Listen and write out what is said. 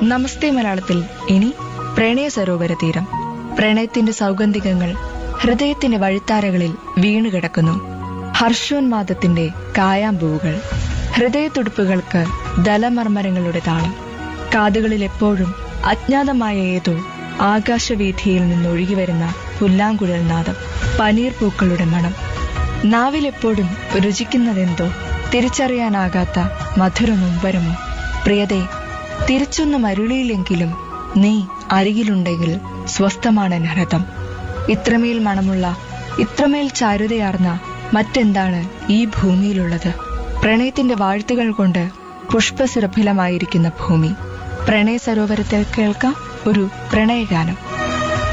നമസ്തേ മലയാളത്തിൽ ഇനി പ്രണയ സരോവര തീരം പ്രണയത്തിന്റെ സൗഗന്ധികങ്ങൾ ഹൃദയത്തിന്റെ വഴിത്താരകളിൽ വീണുകിടക്കുന്നു ഹർഷോന്മാദത്തിന്റെ കായാമ്പൂവുകൾ ഹൃദയത്തുടുപ്പുകൾക്ക് ദലമർമരങ്ങളുടെ താളം കാതുകളിൽ എപ്പോഴും അജ്ഞാതമായ ഏതോ ആകാശവീഥിയിൽ നിന്നൊഴുകി വരുന്ന പുല്ലാങ്കുഴൽ നാദം പനീർ പൂക്കളുടെ മണം നാവിലെപ്പോഴും രുചിക്കുന്നതെന്തോ തിരിച്ചറിയാനാകാത്ത മധുര നൊമ്പരമോ പ്രിയതേ തിരിച്ചൊന്നും അരുളിയില്ലെങ്കിലും നീ അരികിലുണ്ടെങ്കിൽ സ്വസ്ഥമാണ് ഹൃതം ഇത്രമേൽ മണമുള്ള ഇത്രമേൽ ചാരുതയാർന്ന മറ്റെന്താണ് ഈ ഭൂമിയിലുള്ളത് പ്രണയത്തിന്റെ വാഴ്ത്തുകൾ കൊണ്ട് പുഷ്പസുരഭിലമായിരിക്കുന്ന ഭൂമി പ്രണയ സരോവരത്തിൽ കേൾക്കാം ഒരു പ്രണയഗാനം